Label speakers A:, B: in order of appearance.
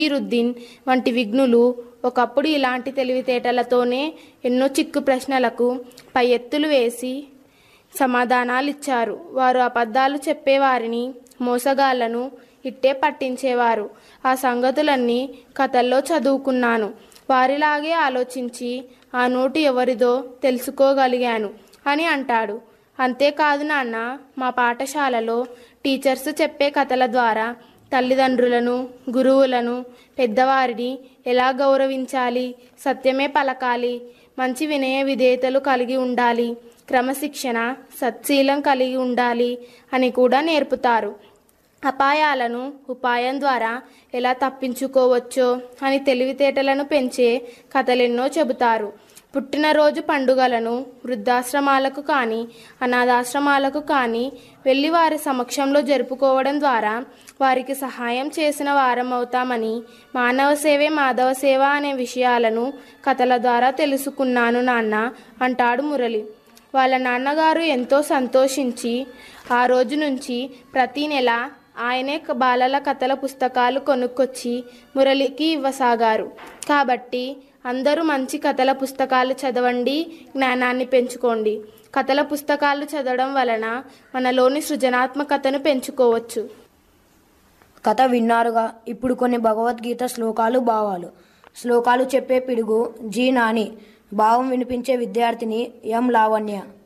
A: నసీరుద్దీన్ వంటి విఘ్నులు ఒకప్పుడు ఇలాంటి తెలివితేటలతోనే ఎన్నో చిక్కు ప్రశ్నలకు పై ఎత్తులు వేసి సమాధానాలిచ్చారు వారు అబద్ధాలు చెప్పేవారిని మోసగాళ్లను ఇట్టే పట్టించేవారు ఆ సంగతులన్నీ కథల్లో చదువుకున్నాను వారిలాగే ఆలోచించి ఆ నోటు ఎవరిదో తెలుసుకోగలిగాను అని అంటాడు అంతేకాదు నాన్న మా పాఠశాలలో టీచర్స్ చెప్పే కథల ద్వారా తల్లిదండ్రులను గురువులను పెద్దవారిని ఎలా గౌరవించాలి సత్యమే పలకాలి మంచి వినయ విధేయతలు కలిగి ఉండాలి క్రమశిక్షణ సత్శీలం కలిగి ఉండాలి అని కూడా నేర్పుతారు అపాయాలను ఉపాయం ద్వారా ఎలా తప్పించుకోవచ్చో అని తెలివితేటలను పెంచే కథలెన్నో చెబుతారు పుట్టినరోజు పండుగలను వృద్ధాశ్రమాలకు కానీ అనాథాశ్రమాలకు కానీ వెళ్ళి వారి సమక్షంలో జరుపుకోవడం ద్వారా వారికి సహాయం చేసిన వారం అవుతామని మానవ సేవే మాధవ సేవ అనే విషయాలను కథల ద్వారా తెలుసుకున్నాను నాన్న అంటాడు మురళి వాళ్ళ నాన్నగారు ఎంతో సంతోషించి ఆ రోజు నుంచి ప్రతి నెల ఆయనే క- బాలల కథల పుస్తకాలు కొనుక్కొచ్చి మురళికి ఇవ్వసాగారు కాబట్టి అందరూ మంచి కథల పుస్తకాలు చదవండి జ్ఞానాన్ని పెంచుకోండి కథల పుస్తకాలు చదవడం వలన మనలోని సృజనాత్మకతను పెంచుకోవచ్చు
B: కథ విన్నారుగా ఇప్పుడు కొన్ని భగవద్గీత శ్లోకాలు భావాలు శ్లోకాలు చెప్పే పిడుగు జీ నాని భావం వినిపించే విద్యార్థిని ఎం లావణ్య